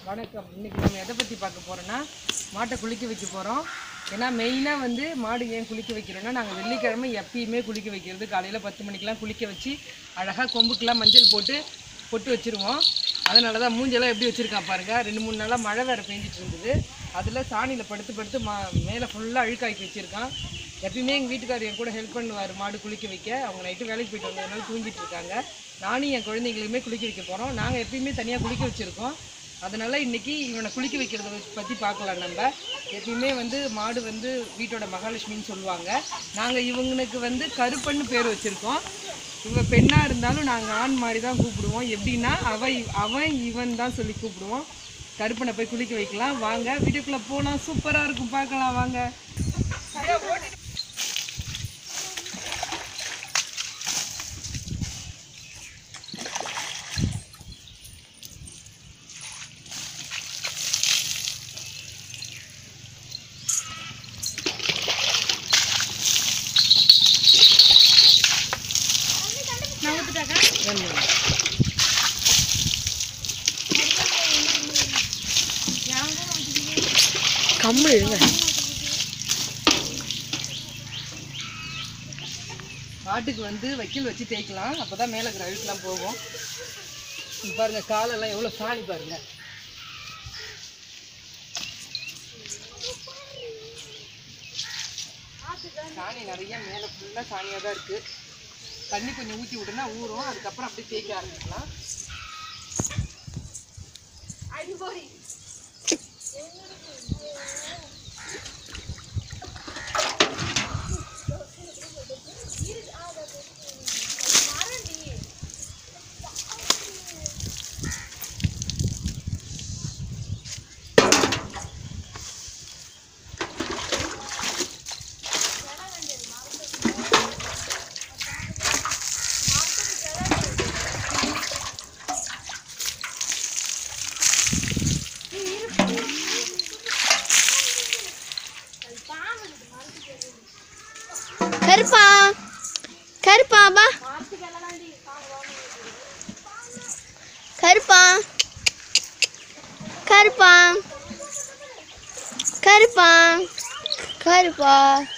வணக்கம் இன்னைக்கு நம்ம எதை பற்றி பார்க்க போகிறோன்னா மாட்டை குளிக்க வைக்க போகிறோம் ஏன்னா மெயினாக வந்து மாடு ஏன் குளிக்க வைக்கிறோன்னா நாங்கள் வெள்ளிக்கிழமை எப்பயுமே குளிக்க வைக்கிறது காலையில் பத்து மணிக்கெலாம் குளிக்க வச்சு அழகாக கொம்புக்கெலாம் மஞ்சள் போட்டு பொட்டு வச்சுருவோம் அதனால தான் மூஞ்செல்லாம் எப்படி வச்சுருக்கான் பாருங்கள் ரெண்டு மூணு நாளாக மழை வேறு பெஞ்சிட்டு இருந்தது அதில் சாணியில் படுத்து படுத்து மா மேலே ஃபுல்லாக அழுக்காக்கி வச்சுருக்கான் எப்பயுமே எங்கள் வீட்டுக்காரர் என் கூட ஹெல்ப் பண்ணுவார் மாடு குளிக்க வைக்க அவங்க நைட்டு வேலைக்கு போயிட்டு வந்ததுனால தூங்கிட்டு இருக்காங்க நானும் என் குழந்தைங்களுமே குளிக்க வைக்க போகிறோம் நாங்கள் எப்பயுமே தனியாக குளிக்க வச்சுருக்கோம் அதனால் இன்றைக்கி இவனை குளிக்க வைக்கிறத பற்றி பார்க்கலாம் நம்ம எப்பயுமே வந்து மாடு வந்து வீட்டோட மகாலட்சுமின்னு சொல்லுவாங்க நாங்கள் இவங்களுக்கு வந்து கருப்பன்னு பேர் வச்சுருக்கோம் இவ பெண்ணாக இருந்தாலும் நாங்கள் ஆண் மாதிரி தான் கூப்பிடுவோம் எப்படின்னா அவ அவன் இவன் தான் சொல்லி கூப்பிடுவோம் கருப்பனை போய் குளிக்க வைக்கலாம் வாங்க வீட்டுக்குள்ளே போகலாம் சூப்பராக இருக்கும் பார்க்கலாம் வாங்க கம்மு இருங்க மாட்டுக்கு வந்து வைக்கல் வச்சு தேய்க்கலாம் அப்போ தான் மேலே இருக்கிற அழுக்கெலாம் போகும் இங்க பாருங்க காலெல்லாம் எவ்வளோ சாணி பாருங்க சாணி நிறைய மேலே ஃபுல்லாக சாணியாக தான் இருக்குது தண்ணி கொஞ்சம் ஊற்றி விட்டுனா ஊறும் அதுக்கப்புறம் அப்படியே தேய்க்க ஆரம்பிக்கலாம் கருப்பா கருப்பா பா கருப்பா கருப்பா கருப்பா கருப்பா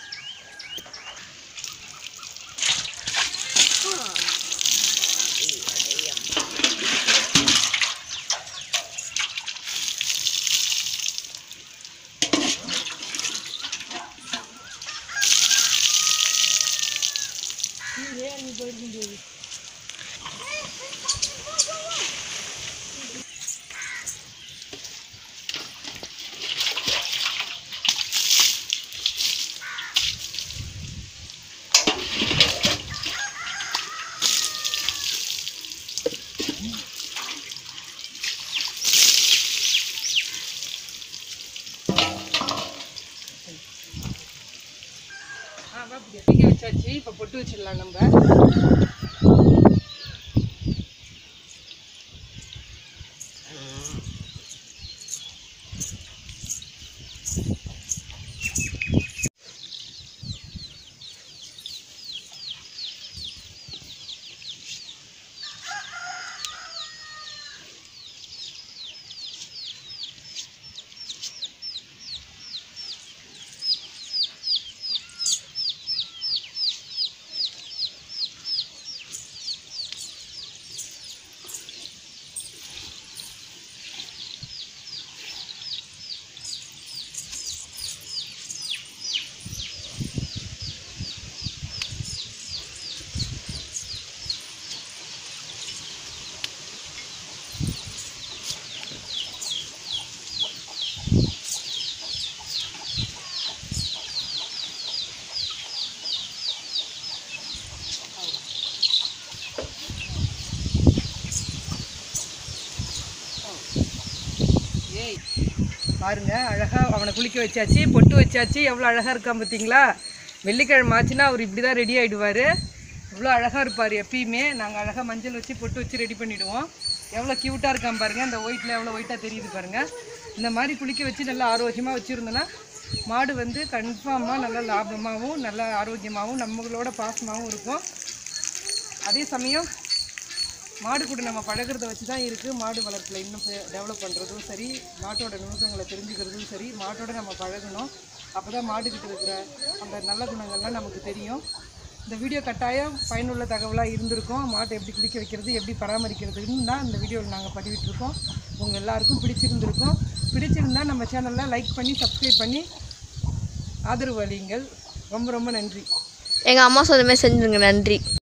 ஆ வா இப்படி தேய்க்க வச்சாச்சு இப்போ பொட்டு வச்சிடலாம் நம்ம ஏய் பாருங்க அழகா அவனை குளிக்க வச்சாச்சு பொட்டு வச்சாச்சு எவ்வளோ அழகா இருக்கான் பார்த்தீங்களா வெள்ளிக்கிழமை ஆச்சுன்னா அவர் இப்படி தான் ரெடி ஆகிடுவார் இவ்வளோ அழகாக இருப்பார் எப்பயுமே நாங்கள் அழகாக மஞ்சள் வச்சு பொட்டு வச்சு ரெடி பண்ணிவிடுவோம் எவ்வளோ க்யூட்டாக இருக்கான் பாருங்க இந்த ஒயிட்டில் எவ்வளோ ஒயிட்டாக தெரியுது பாருங்க இந்த மாதிரி குளிக்க வச்சு நல்லா ஆரோக்கியமாக வச்சுருந்தோன்னா மாடு வந்து கன்ஃபார்மாக நல்லா லாபமாகவும் நல்லா ஆரோக்கியமாகவும் நம்மளோட பாசமாகவும் இருக்கும் அதே சமயம் மாடு கூட நம்ம பழகுறத வச்சு தான் இருக்குது மாடு வளர்ப்பில் இன்னும் டெவலப் பண்ணுறதும் சரி மாட்டோட நுணுக்கங்களை தெரிஞ்சுக்கிறதும் சரி மாட்டோட நம்ம பழகணும் அப்போ தான் மாடுக்கிட்ட இருக்கிற அந்த நல்ல குணங்கள்லாம் நமக்கு தெரியும் இந்த வீடியோ கட்டாயம் பயனுள்ள தகவலாக இருந்திருக்கும் மாட்டை எப்படி குடிக்க வைக்கிறது எப்படி பராமரிக்கிறதுன்னு தான் இந்த வீடியோவில் நாங்கள் பதிவிட்டிருக்கோம் உங்கள் எல்லாருக்கும் பிடிச்சிருந்திருக்கும் பிடிச்சிருந்தா நம்ம சேனலில் லைக் பண்ணி சப்ஸ்கிரைப் பண்ணி ஆதரவு அளியுங்கள் ரொம்ப ரொம்ப நன்றி எங்கள் அம்மா சொன்ன மாதிரி செஞ்சுருங்க நன்றி